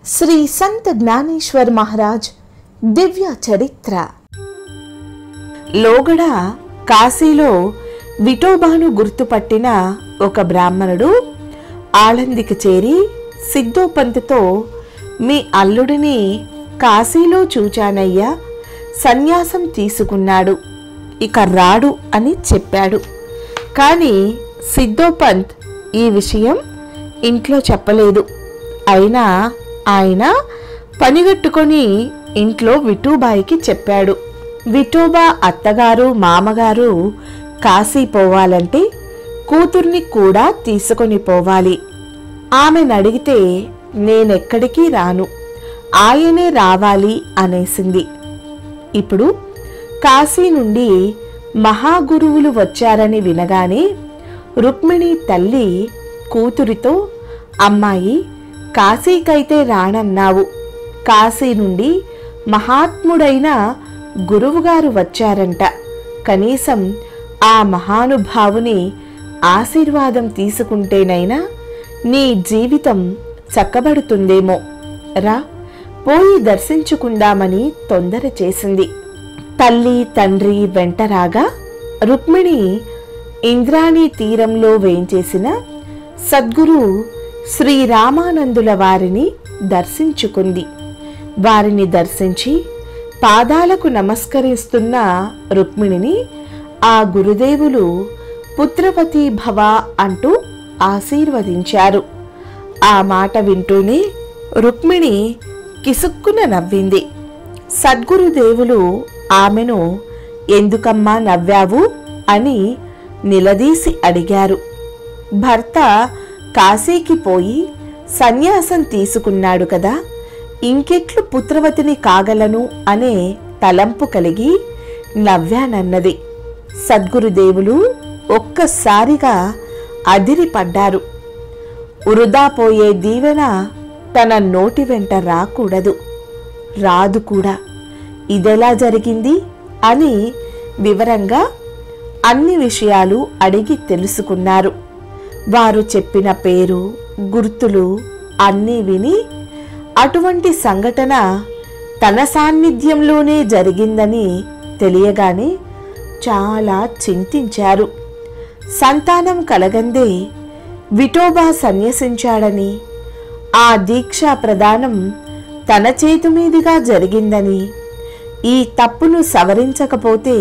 శ్రీ సంత్ జ్ఞానేశ్వర్ మహారాజ్ దివ్య చరిత్ర లోగడ కాశీలో విఠోబాను గుర్తుపట్టిన ఒక బ్రాహ్మణుడు ఆళందికి చేరి సిద్ధోపంతుతో మీ అల్లుడిని కాశీలో చూచానయ్యా సన్యాసం తీసుకున్నాడు ఇక రాడు అని చెప్పాడు కానీ సిద్ధోపంత్ ఈ విషయం ఇంట్లో చెప్పలేదు అయినా ఆయన పనిగట్టుకొని ఇంట్లో విఠూబాయికి చెప్పాడు విఠోబా అత్తగారు మామగారు కాశీ పోవాలంటే కూతుర్ని కూడా తీసుకొని పోవాలి ఆమెను అడిగితే నేనెక్కడికి రాను ఆయనే రావాలి అనేసింది ఇప్పుడు కాశీ నుండి మహాగురువులు వచ్చారని వినగానే రుక్మిణి తల్లి కూతురితో అమ్మాయి కాశీకైతే రానన్నావు కాశీ నుండి మహాత్ముడైన గురువుగారు వచ్చారంట కనీసం ఆ మహానుభావుని ఆశీర్వాదం తీసుకుంటేనైనా నీ జీవితం చక్కబడుతుందేమో రా పోయి దర్శించుకుందామని తొందర చేసింది తల్లి తండ్రి వెంట రాగా రుక్మిణి ఇంద్రాణి తీరంలో వేయించేసిన సద్గురు శ్రీరామానందుల వారిని దర్శించుకుంది వారిని దర్శించి పాదాలకు నమస్కరిస్తున్న రుక్మిణిని ఆ గురుదేవులు పుత్రవతి భవ అంటూ ఆశీర్వదించారు ఆ మాట వింటూనే రుక్మిణి కిసుక్కున నవ్వింది సద్గురుదేవులు ఆమెను ఎందుకమ్మా నవ్వావు అని నిలదీసి అడిగారు భర్త కాశీకి పోయి సన్యాసం తీసుకున్నాడు కదా ఇంకెట్లు పుత్రవతిని కాగలను అనే తలంపు కలిగి నవ్వానన్నది సద్గురుదేవులు ఒక్కసారిగా అదిరిపడ్డారు వృధా పోయే దీవెన తన నోటి వెంట రాకూడదు రాదు కూడా ఇదెలా జరిగింది అని వివరంగా అన్ని విషయాలు అడిగి తెలుసుకున్నారు వారు చెప్పిన పేరు గుర్తులు అన్నీ విని అటువంటి సంఘటన తన సాన్నిధ్యంలోనే జరిగిందని తెలియగానే చాలా చింతించారు సంతానం కలగందే విఠోబా సన్యసించాడని ఆ దీక్షా ప్రదానం తన చేతి మీదుగా జరిగిందని ఈ తప్పును సవరించకపోతే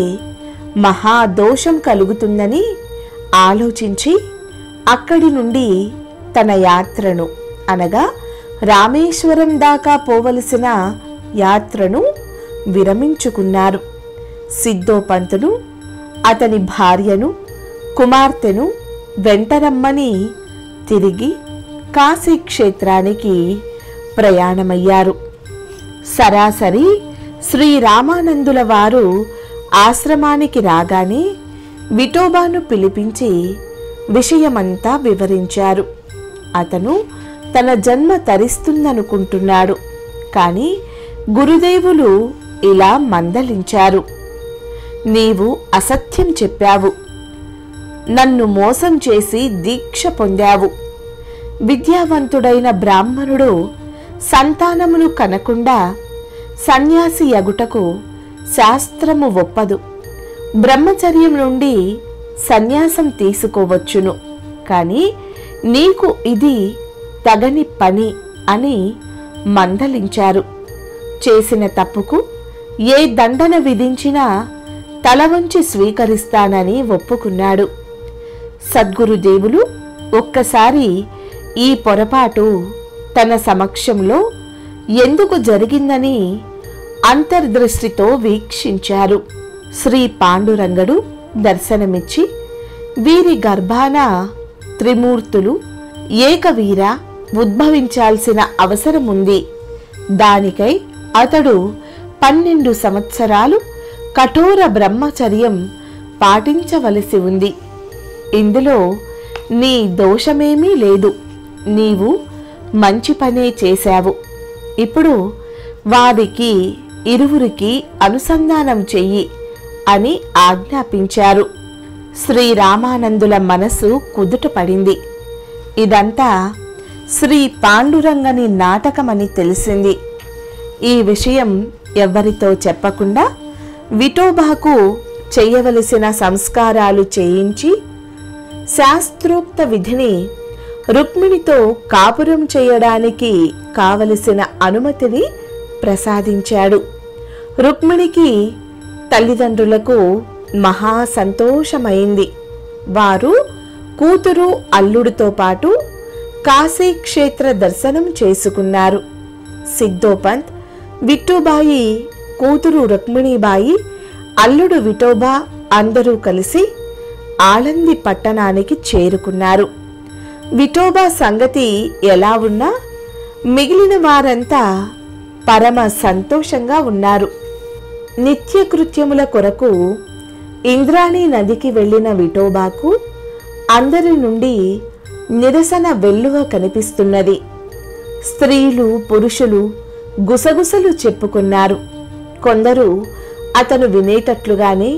మహాదోషం కలుగుతుందని ఆలోచించి అక్కడి నుండి తన యాత్రను అనగా రామేశ్వరం దాకా పోవలసిన యాత్రను విరమించుకున్నారు సిద్ధోపంతును అతని భార్యను కుమార్తెను వెంటరమ్మని తిరిగి కాశీ క్షేత్రానికి ప్రయాణమయ్యారు సరాసరి శ్రీరామానందుల వారు ఆశ్రమానికి రాగానే విఠోబాను పిలిపించి విషయమంతా వివరించారు అతను తన జన్మ తరిస్తుందనుకుంటున్నాడు కానీ గురుదేవులు ఇలా మందలించారు నీవు అసత్యం చెప్పావు నన్ను మోసం చేసి దీక్ష పొందావు విద్యావంతుడైన బ్రాహ్మణుడు సంతానమును కనకుండా సన్యాసి యగుటకు శాస్త్రము ఒప్పదు బ్రహ్మచర్యం నుండి సన్యాసం తీసుకోవచ్చును కానీ నీకు ఇది తగని పని అని మందలించారు చేసిన తప్పుకు ఏ దండన విధించినా తల వంచి స్వీకరిస్తానని ఒప్పుకున్నాడు సద్గురుదేవులు ఒక్కసారి ఈ పొరపాటు తన సమక్షంలో ఎందుకు జరిగిందని అంతర్దృష్టితో వీక్షించారు శ్రీ పాండురంగడు దర్శనమిచ్చి వీరి గర్భాన త్రిమూర్తులు ఏకవీర ఉద్భవించాల్సిన అవసరముంది దానికై అతడు పన్నెండు సంవత్సరాలు కఠోర బ్రహ్మచర్యం పాటించవలసి ఉంది ఇందులో నీ దోషమేమీ లేదు నీవు మంచి పనే చేశావు ఇప్పుడు వారికి ఇరువురికి అనుసంధానం చెయ్యి అని ఆజ్ఞాపించారు శ్రీరామానందుల మనసు కుదుట పడింది ఇదంతా శ్రీ పాండురంగని నాటకమని తెలిసింది ఈ విషయం ఎవ్వరితో చెప్పకుండా విఠోబాకు చేయవలసిన సంస్కారాలు చేయించి శాస్త్రోక్త విధిని రుక్మిణితో కాపురం చేయడానికి కావలసిన అనుమతిని ప్రసాదించాడు రుక్మిణికి తల్లిదండ్రులకు మహా సంతోషమైంది వారు కూతురు అల్లుడితో పాటు కాశీ క్షేత్ర దర్శనం చేసుకున్నారు సిద్ధోపంత్ విట్టుబాయి కూతురు రుక్మిణీబాయి అల్లుడు విఠోబా అందరూ కలిసి ఆళంది పట్టణానికి చేరుకున్నారు విఠోబా సంగతి ఎలా ఉన్నా మిగిలిన వారంతా పరమ సంతోషంగా ఉన్నారు నిత్యకృత్యముల కొరకు ఇంద్రాణి నదికి వెళ్ళిన విఠోబాకు అందరి నుండి నిరసన వెల్లువ కనిపిస్తున్నది స్త్రీలు పురుషులు గుసగుసలు చెప్పుకున్నారు కొందరు అతను వినేటట్లుగానే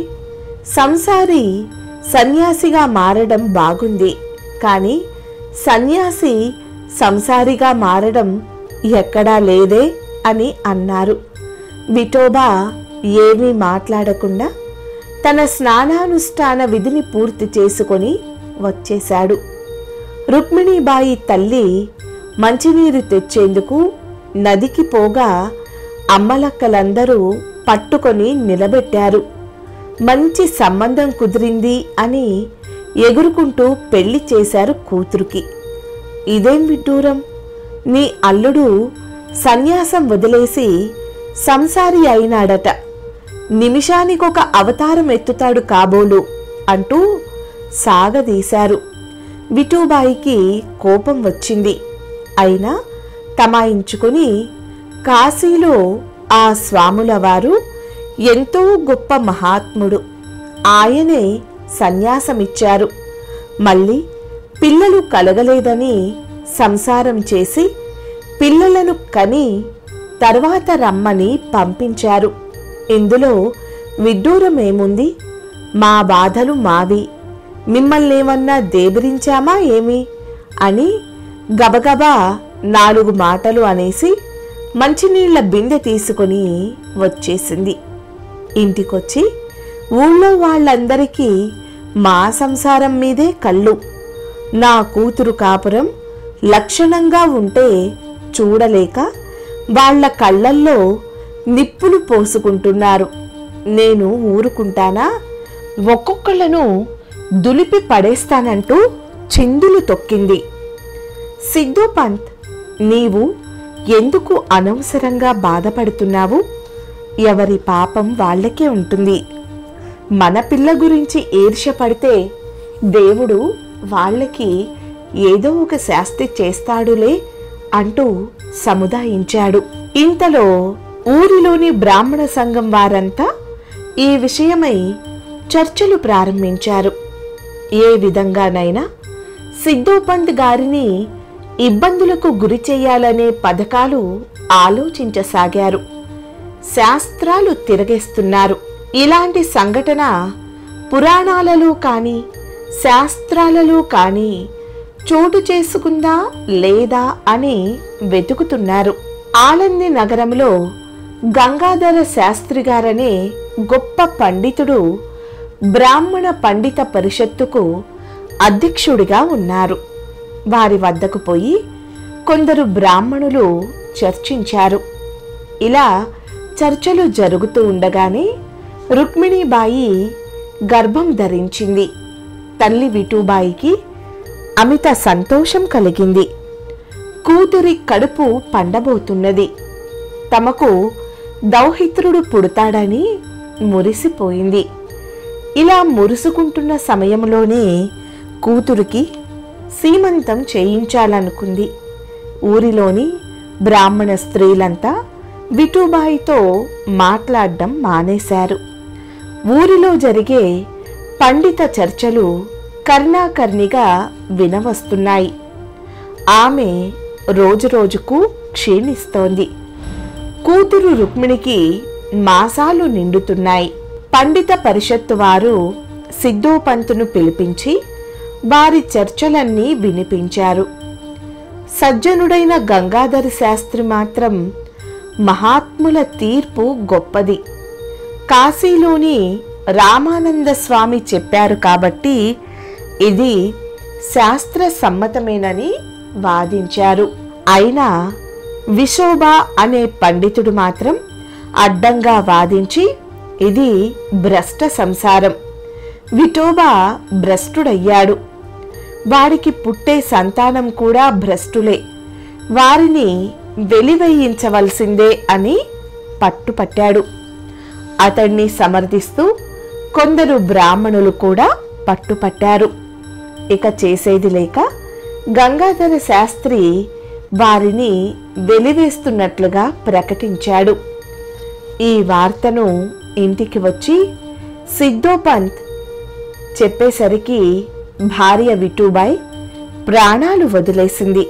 సంసారి సన్యాసిగా మారడం బాగుంది కానీ సన్యాసి సంసారిగా మారడం ఎక్కడా లేదే అని అన్నారు విఠోబా ఏమీ మాట్లాడకుండా తన స్నానానుష్ఠాన విధిని పూర్తి చేసుకొని వచ్చేశాడు రుక్మిణీబాయి తల్లి మంచినీరు తెచ్చేందుకు నదికి పోగా అమ్మలక్కలందరూ పట్టుకొని నిలబెట్టారు మంచి సంబంధం కుదిరింది అని ఎగురుకుంటూ పెళ్లి చేశారు కూతురుకి ఇదేం విడ్డూరం నీ అల్లుడు సన్యాసం వదిలేసి సంసారి అయినాడట నిమిషానికొక అవతారం ఎత్తుతాడు కాబోలు అంటూ సాగదీశారు విఠూబాయికి కోపం వచ్చింది అయినా తమాయించుకొని కాశీలో ఆ స్వాముల వారు ఎంతో గొప్ప మహాత్ముడు ఆయనే సన్యాసమిచ్చారు మళ్ళీ పిల్లలు కలగలేదని సంసారం చేసి పిల్లలను కని తర్వాత రమ్మని పంపించారు ఇందులో విడ్డూరమేముంది మా బాధలు మావి మిమ్మల్నేమన్నా దేబిరించామా ఏమి అని గబగబా నాలుగు మాటలు అనేసి మంచినీళ్ల బిందె తీసుకొని వచ్చేసింది ఇంటికొచ్చి ఊళ్ళో వాళ్ళందరికీ మా సంసారం మీదే కళ్ళు నా కూతురు కాపురం లక్షణంగా ఉంటే చూడలేక వాళ్ళ కళ్ళల్లో నిప్పులు పోసుకుంటున్నారు నేను ఊరుకుంటానా ఒక్కొక్కళ్ళను దులిపి పడేస్తానంటూ చిందులు తొక్కింది సిద్ధు పంత్ నీవు ఎందుకు అనవసరంగా బాధపడుతున్నావు ఎవరి పాపం వాళ్ళకే ఉంటుంది మన పిల్ల గురించి ఈర్ష్య పడితే దేవుడు వాళ్ళకి ఏదో ఒక శాస్తి చేస్తాడులే అంటూ సముదాయించాడు ఇంతలో ఊరిలోని బ్రాహ్మణ సంఘం వారంతా ఈ విషయమై చర్చలు ప్రారంభించారు ఏ విధంగానైనా సిద్ధోపంత్ గారిని ఇబ్బందులకు గురి చేయాలనే పథకాలు ఆలోచించసాగారు శాస్త్రాలు తిరగేస్తున్నారు ఇలాంటి సంఘటన పురాణాలలో కానీ శాస్త్రాలలో కానీ చోటు చేసుకుందా లేదా అని వెతుకుతున్నారు ఆలంది నగరంలో గంగాధర శాస్త్రి గారనే గొప్ప పండితుడు బ్రాహ్మణ పండిత పరిషత్తుకు అధ్యక్షుడిగా ఉన్నారు వారి వద్దకు పోయి కొందరు బ్రాహ్మణులు చర్చించారు ఇలా చర్చలు జరుగుతూ ఉండగానే రుక్మిణీబాయి గర్భం ధరించింది తల్లి విఠూబాయికి అమిత సంతోషం కలిగింది కూతురి కడుపు పండబోతున్నది తమకు దౌహిత్రుడు పుడతాడని మురిసిపోయింది ఇలా మురుసుకుంటున్న సమయంలోనే కూతురికి సీమంతం చేయించాలనుకుంది ఊరిలోని బ్రాహ్మణ స్త్రీలంతా విఠూబాయితో మాట్లాడడం మానేశారు ఊరిలో జరిగే పండిత చర్చలు కర్ణాకర్ణిగా వినవస్తున్నాయి ఆమె రోజురోజుకు క్షీణిస్తోంది కూతురు రుక్మిణికి మాసాలు నిండుతున్నాయి పండిత పరిషత్తు వారు సిద్ధోపంతును పిలిపించి వారి చర్చలన్నీ వినిపించారు సజ్జనుడైన గంగాధర శాస్త్రి మాత్రం మహాత్ముల తీర్పు గొప్పది కాశీలోని రామానంద స్వామి చెప్పారు కాబట్టి ఇది శాస్త్ర సమ్మతమేనని వాదించారు అయినా విశోభ అనే పండితుడు మాత్రం అడ్డంగా వాదించి ఇది భ్రష్ట సంసారం విఠోబా భ్రష్టుడయ్యాడు వాడికి పుట్టే సంతానం కూడా భ్రష్టులే వారిని వెలివేయించవలసిందే అని పట్టుపట్టాడు అతన్ని సమర్థిస్తూ కొందరు బ్రాహ్మణులు కూడా పట్టుపట్టారు ఇక చేసేది లేక గంగాధర శాస్త్రి వారిని వెలివేస్తున్నట్లుగా ప్రకటించాడు ఈ వార్తను ఇంటికి వచ్చి సిద్ధోపంత్ చెప్పేసరికి భార్య విఠూబాయ్ ప్రాణాలు వదిలేసింది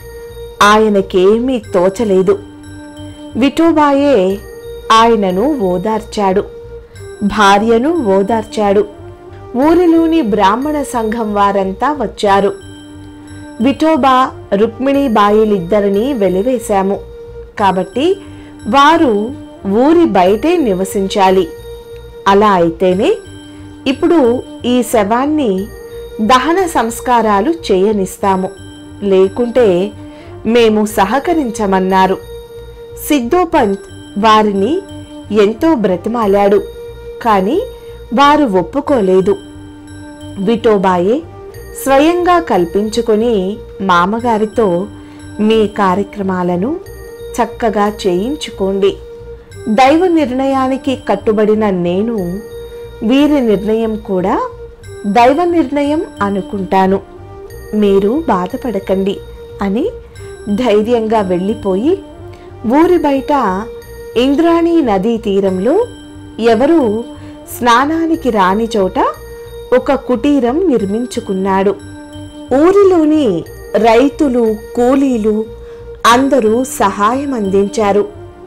ఆయనకేమీ తోచలేదు విఠూబాయే ఆయనను ఓదార్చాడు భార్యను ఓదార్చాడు ఊరిలోని బ్రాహ్మణ సంఘం వారంతా వచ్చారు విఠోబా రుక్మిణీబాయిలిద్దరినీ వెలివేశాము కాబట్టి వారు ఊరి బయటే నివసించాలి అలా అయితేనే ఇప్పుడు ఈ శవాన్ని దహన సంస్కారాలు చేయనిస్తాము లేకుంటే మేము సహకరించమన్నారు సిద్ధోపంత్ వారిని ఎంతో బ్రతిమాలాడు కానీ వారు ఒప్పుకోలేదు విఠోబాయే స్వయంగా కల్పించుకొని మామగారితో మీ కార్యక్రమాలను చక్కగా చేయించుకోండి దైవ నిర్ణయానికి కట్టుబడిన నేను వీరి నిర్ణయం కూడా దైవ నిర్ణయం అనుకుంటాను మీరు బాధపడకండి అని ధైర్యంగా వెళ్ళిపోయి ఊరి బయట ఇంద్రాణి నదీ తీరంలో ఎవరూ స్నానానికి రాని చోట ఒక కుటీరం నిర్మించుకున్నాడు ఊరిలోని రైతులు కూలీలు అందరూ సహాయం అందించారు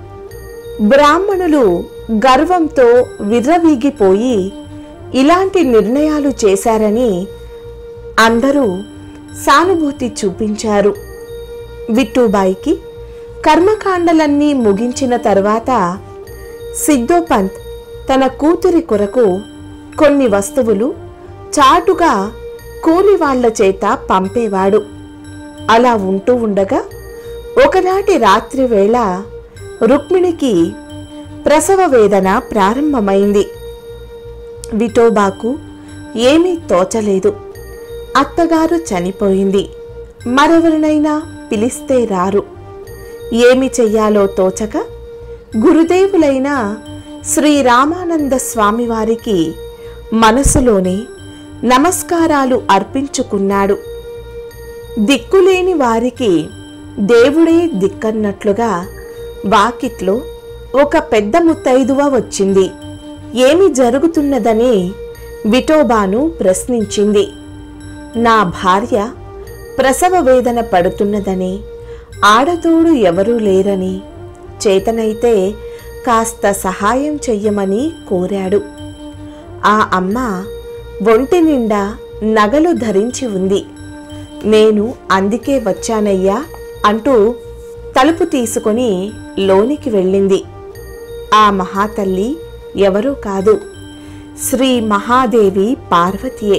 బ్రాహ్మణులు గర్వంతో విర్రవీగిపోయి ఇలాంటి నిర్ణయాలు చేశారని అందరూ సానుభూతి చూపించారు విట్టూబాయికి కర్మకాండలన్నీ ముగించిన తరువాత సిద్ధోపంత్ తన కూతురి కొరకు కొన్ని వస్తువులు చాటుగా కూలి వాళ్ళ చేత పంపేవాడు అలా ఉంటూ ఉండగా ఒకనాటి రాత్రి వేళ రుక్మిణికి ప్రసవ వేదన ప్రారంభమైంది విఠోబాకు ఏమీ తోచలేదు అత్తగారు చనిపోయింది మరెవరినైనా పిలిస్తే రారు ఏమి చెయ్యాలో తోచక గురుదేవులైన శ్రీరామానంద స్వామివారికి మనసులోనే నమస్కారాలు అర్పించుకున్నాడు దిక్కులేని వారికి దేవుడే దిక్కన్నట్లుగా వాకిట్లో ఒక పెద్ద ముత్తైదువ వచ్చింది ఏమి జరుగుతున్నదని విఠోబాను ప్రశ్నించింది నా భార్య ప్రసవ వేదన పడుతున్నదని ఆడతోడు ఎవరూ లేరని చేతనైతే కాస్త సహాయం చెయ్యమని కోరాడు ఆ అమ్మ ఒంటి నిండా నగలు ధరించి ఉంది నేను అందుకే వచ్చానయ్యా అంటూ తలుపు తీసుకొని లోనికి వెళ్ళింది ఆ మహాతల్లి ఎవరూ కాదు శ్రీ మహాదేవి పార్వతియే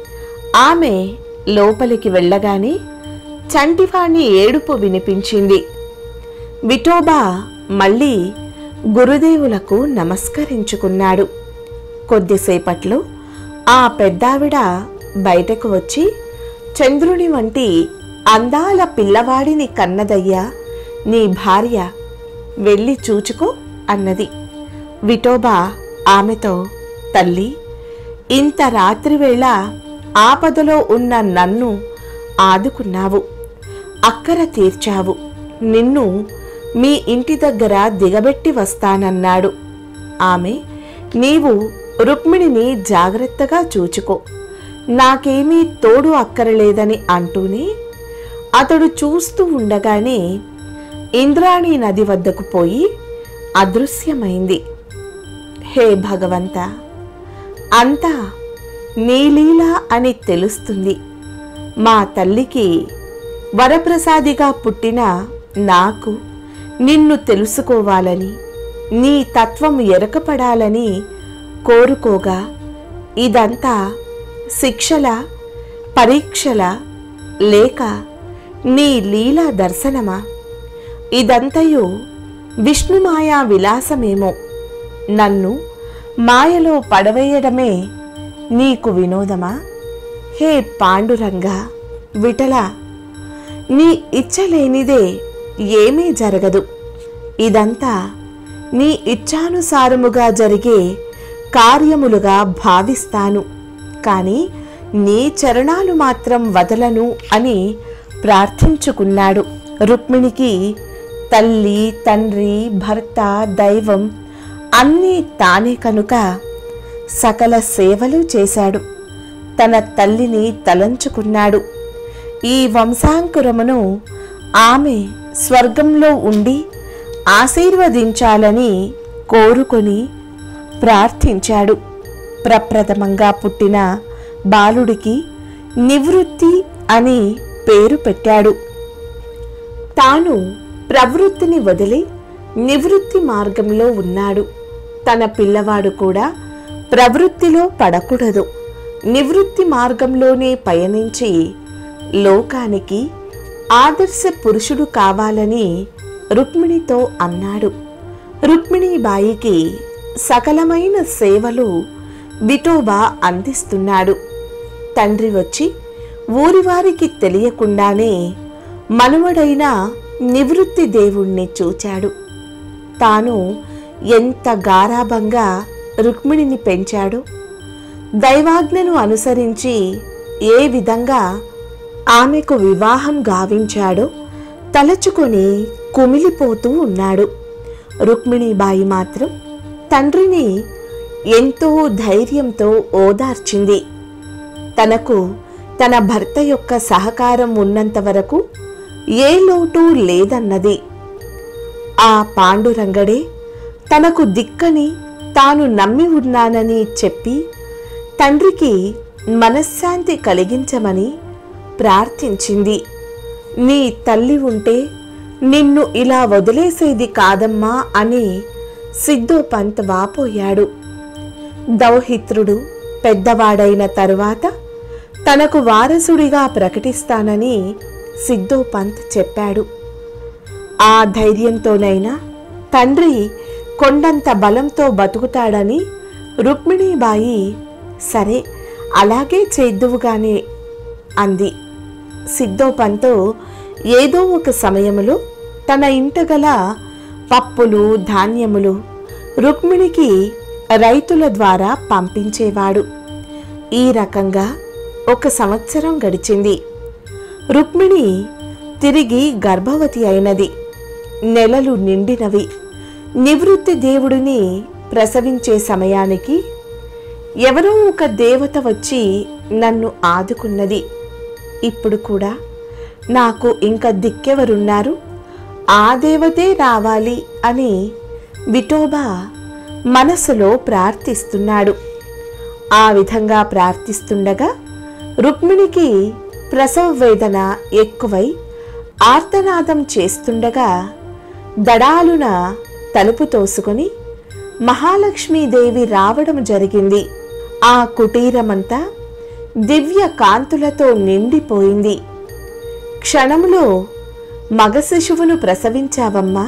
ఆమె లోపలికి వెళ్ళగానే చంటివాణి ఏడుపు వినిపించింది విఠోబా మళ్ళీ గురుదేవులకు నమస్కరించుకున్నాడు కొద్దిసేపట్లో ఆ పెద్దావిడ బయటకు వచ్చి చంద్రుని వంటి అందాల పిల్లవాడిని కన్నదయ్యా నీ భార్య వెళ్ళి చూచుకో అన్నది విఠోబా ఆమెతో తల్లి ఇంత రాత్రివేళ ఆపదలో ఉన్న నన్ను ఆదుకున్నావు అక్కర తీర్చావు నిన్ను మీ ఇంటి దగ్గర దిగబెట్టి వస్తానన్నాడు ఆమె నీవు రుక్మిణిని జాగ్రత్తగా చూచుకో నాకేమీ తోడు అక్కరలేదని అంటూనే అతడు చూస్తూ ఉండగానే ఇంద్రాణి నది వద్దకు పోయి అదృశ్యమైంది హే భగవంత అంతా నీలీలా అని తెలుస్తుంది మా తల్లికి వరప్రసాదిగా పుట్టిన నాకు నిన్ను తెలుసుకోవాలని నీ తత్వం ఎరకపడాలని కోరుకోగా ఇదంతా శిక్షల పరీక్షల లేక నీ లీలా దర్శనమా ఇదంతయు విష్ణుమాయా విలాసమేమో నన్ను మాయలో పడవేయడమే నీకు వినోదమా హే పాండురంగ విఠల నీ ఇచ్చలేనిదే ఏమీ జరగదు ఇదంతా నీ ఇచ్ఛానుసారముగా జరిగే కార్యములుగా భావిస్తాను కానీ నీ చరణాలు మాత్రం వదలను అని ప్రార్థించుకున్నాడు రుక్మిణికి తల్లి తండ్రి భర్త దైవం అన్నీ తానే కనుక సకల సేవలు చేశాడు తన తల్లిని తలంచుకున్నాడు ఈ వంశాంకురమును ఆమె స్వర్గంలో ఉండి ఆశీర్వదించాలని కోరుకొని ప్రార్థించాడు ప్రప్రథమంగా పుట్టిన బాలుడికి నివృత్తి అని పేరు పెట్టాడు తాను ప్రవృత్తిని వదిలి నివృత్తి మార్గంలో ఉన్నాడు తన పిల్లవాడు కూడా ప్రవృత్తిలో పడకూడదు నివృత్తి మార్గంలోనే పయనించి లోకానికి ఆదర్శ పురుషుడు కావాలని రుక్మిణితో అన్నాడు రుక్మిణీబాయికి సకలమైన సేవలు విఠోబా అందిస్తున్నాడు తండ్రి వచ్చి ఊరివారికి తెలియకుండానే మనుమడైన నివృత్తి దేవుణ్ణి చూచాడు తాను ఎంత గారాభంగా రుక్మిణిని పెంచాడు దైవాజ్ఞను అనుసరించి ఏ విధంగా ఆమెకు వివాహం గావించాడో తలచుకొని కుమిలిపోతూ ఉన్నాడు రుక్మిణీబాయి మాత్రం తండ్రిని ఎంతో ధైర్యంతో ఓదార్చింది తనకు తన భర్త యొక్క సహకారం ఉన్నంత వరకు ఏ లోటు లేదన్నది ఆ పాండురంగడే తనకు దిక్కని తాను నమ్మి ఉన్నానని చెప్పి తండ్రికి మనశ్శాంతి కలిగించమని ప్రార్థించింది నీ తల్లి ఉంటే నిన్ను ఇలా వదిలేసేది కాదమ్మా అని సిద్ధోపంత్ వాపోయాడు దౌహిత్రుడు పెద్దవాడైన తరువాత తనకు వారసుడిగా ప్రకటిస్తానని సిద్ధోపంత్ చెప్పాడు ఆ ధైర్యంతోనైనా తండ్రి కొండంత బలంతో బతుకుతాడని రుక్మిణీబాయి సరే అలాగే చేద్దువుగానే అంది సిద్ధోపంతో ఏదో ఒక సమయములో తన ఇంట గల పప్పులు ధాన్యములు రుక్మిణికి రైతుల ద్వారా పంపించేవాడు ఈ రకంగా ఒక సంవత్సరం గడిచింది రుక్మిణి తిరిగి గర్భవతి అయినది నెలలు నిండినవి నివృత్తి దేవుడిని ప్రసవించే సమయానికి ఎవరో ఒక దేవత వచ్చి నన్ను ఆదుకున్నది ఇప్పుడు కూడా నాకు ఇంకా దిక్కెవరున్నారు ఆ దేవతే రావాలి అని విఠోబా మనసులో ప్రార్థిస్తున్నాడు ఆ విధంగా ప్రార్థిస్తుండగా రుక్మిణికి ప్రసవ వేదన ఎక్కువై ఆర్తనాదం చేస్తుండగా దడాలున తలుపు తోసుకొని మహాలక్ష్మీదేవి రావడం జరిగింది ఆ కుటీరమంతా దివ్య కాంతులతో నిండిపోయింది క్షణములో మగ శిశువును ప్రసవించావమ్మా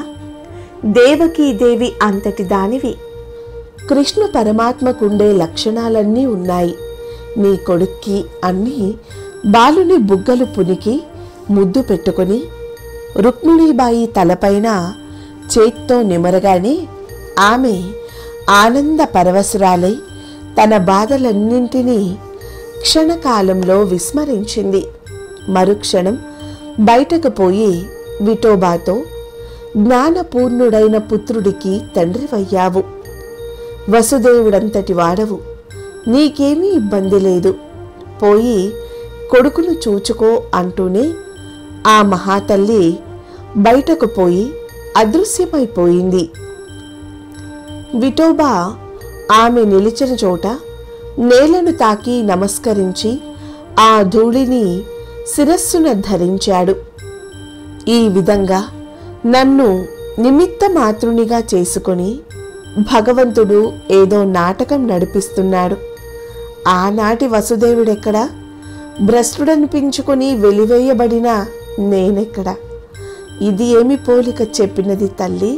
దేవకీదేవి అంతటి దానివి కృష్ణ పరమాత్మకుండే లక్షణాలన్నీ ఉన్నాయి నీ కొడుక్కి అన్నీ బాలుని బుగ్గలు పునికి ముద్దు పెట్టుకొని రుక్మిణీబాయి తలపైన చేత్తో నిమరగానే ఆమె ఆనంద పరవశురాలై తన బాధలన్నింటినీ క్షణకాలంలో విస్మరించింది మరుక్షణం బయటకు పోయి విఠోబాతో జ్ఞానపూర్ణుడైన పుత్రుడికి తండ్రివయ్యావు వసుదేవుడంతటి వాడవు నీకేమీ ఇబ్బంది లేదు పోయి కొడుకును చూచుకో అంటూనే ఆ మహాతల్లి బయటకు పోయి అదృశ్యమైపోయింది విఠోబా ఆమె నిలిచిన చోట నేలను తాకి నమస్కరించి ఆ ధూళిని శిరస్సున ధరించాడు ఈ విధంగా నన్ను నిమిత్త మాతృనిగా చేసుకొని భగవంతుడు ఏదో నాటకం నడిపిస్తున్నాడు ఆనాటి వసుదేవుడెక్కడా భ్రష్టుడనిపించుకొని వెలివేయబడిన నేనెక్కడ ఇది ఏమి పోలిక చెప్పినది తల్లి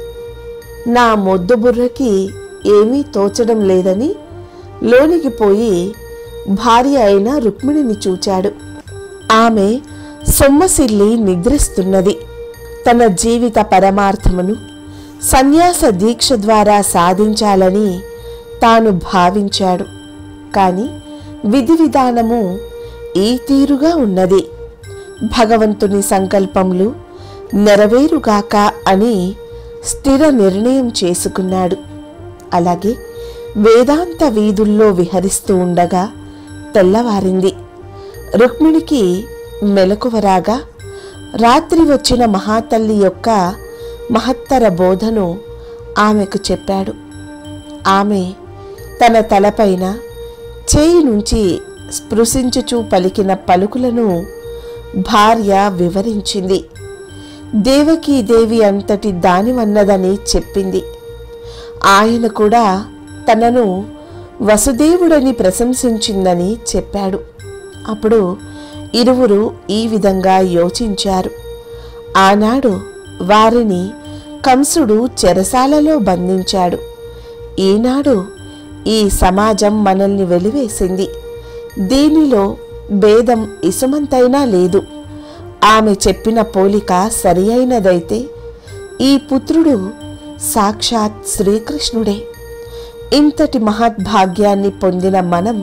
నా మొద్దు బుర్రకి ఏమీ తోచడం లేదని లోనికి పోయి భార్య అయిన రుక్మిణిని చూచాడు ఆమె సొమ్మసిల్లి నిద్రిస్తున్నది తన జీవిత పరమార్థమును సన్యాస దీక్ష ద్వారా సాధించాలని తాను భావించాడు కాని విధి విధానము ఈ తీరుగా ఉన్నది భగవంతుని సంకల్పములు నెరవేరుగాక అని స్థిర నిర్ణయం చేసుకున్నాడు అలాగే వేదాంత వీధుల్లో విహరిస్తూ ఉండగా తెల్లవారింది రుక్మిణికి మెలకువరాగా రాత్రి వచ్చిన మహాతల్లి యొక్క మహత్తర బోధను ఆమెకు చెప్పాడు ఆమె తన తలపైన చేయి నుంచి స్పృశించుచూ పలికిన పలుకులను భార్య వివరించింది దేవకీదేవి అంతటి దానివన్నదని చెప్పింది ఆయన కూడా తనను వసుదేవుడని ప్రశంసించిందని చెప్పాడు అప్పుడు ఇరువురు ఈ విధంగా యోచించారు ఆనాడు వారిని కంసుడు చెరసాలలో బంధించాడు ఈనాడు ఈ సమాజం మనల్ని వెలివేసింది దీనిలో భేదం ఇసుమంతైనా లేదు ఆమె చెప్పిన పోలిక సరి అయినదైతే ఈ పుత్రుడు సాక్షాత్ శ్రీకృష్ణుడే ఇంతటి మహద్భాగ్యాన్ని పొందిన మనం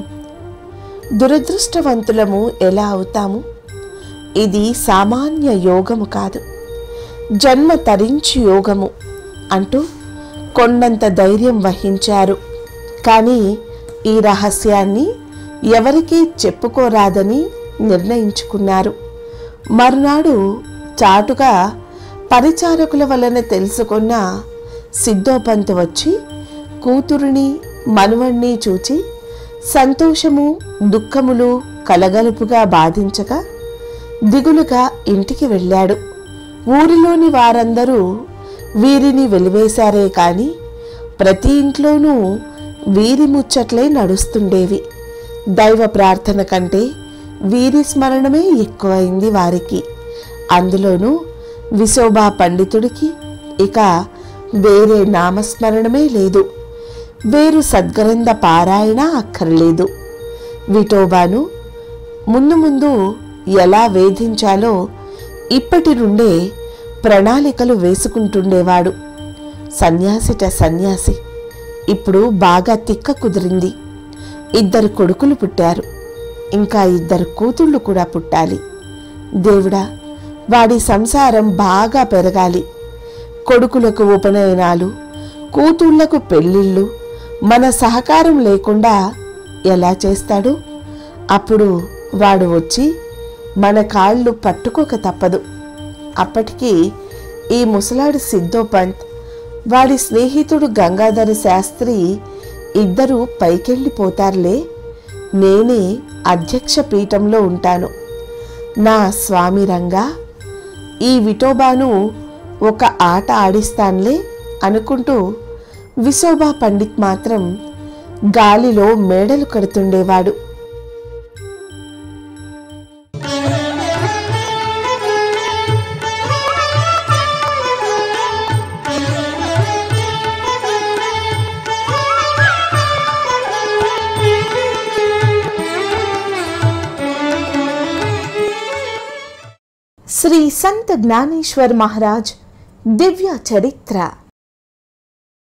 దురదృష్టవంతులము ఎలా అవుతాము ఇది సామాన్య యోగము కాదు జన్మ తరించి యోగము అంటూ కొండంత ధైర్యం వహించారు కానీ ఈ రహస్యాన్ని ఎవరికీ చెప్పుకోరాదని నిర్ణయించుకున్నారు మరునాడు చాటుగా పరిచారకుల వలన తెలుసుకున్న సిద్ధోపంత్ వచ్చి కూతురిని మనువణ్ణి చూచి సంతోషము దుఃఖములు కలగలుపుగా బాధించగా దిగులుగా ఇంటికి వెళ్ళాడు ఊరిలోని వారందరూ వీరిని వెలివేశారే కాని ప్రతి ఇంట్లోనూ వీరి ముచ్చట్లే నడుస్తుండేవి దైవ ప్రార్థన కంటే వీరి స్మరణమే ఎక్కువైంది వారికి అందులోనూ విశోభా పండితుడికి ఇక వేరే నామస్మరణమే లేదు వేరు సద్గ్రంథ పారాయణ అక్కర్లేదు విఠోబాను ముందు ముందు ఎలా వేధించాలో ఇప్పటి నుండే ప్రణాళికలు వేసుకుంటుండేవాడు సన్యాసిట సన్యాసి ఇప్పుడు బాగా తిక్క కుదిరింది ఇద్దరు కొడుకులు పుట్టారు ఇంకా ఇద్దరు కూతుళ్ళు కూడా పుట్టాలి దేవుడా వాడి సంసారం బాగా పెరగాలి కొడుకులకు ఉపనయనాలు కూతుళ్లకు పెళ్ళిళ్ళు మన సహకారం లేకుండా ఎలా చేస్తాడు అప్పుడు వాడు వచ్చి మన కాళ్ళు పట్టుకోక తప్పదు అప్పటికి ఈ ముసలాడు సిద్ధోపంత్ వాడి స్నేహితుడు గంగాధర శాస్త్రి ఇద్దరూ పైకెళ్ళిపోతారులే నేనే అధ్యక్ష పీఠంలో ఉంటాను నా స్వామి రంగా ఈ విఠోబాను ఒక ఆట ఆడిస్తాన్లే అనుకుంటూ విశోభా పండిత్ మాత్రం గాలిలో మేడలు కడుతుండేవాడు శ్రీ సంత్ జ్ఞానేశ్వర్ మహారాజ్ దివ్య చరిత్ర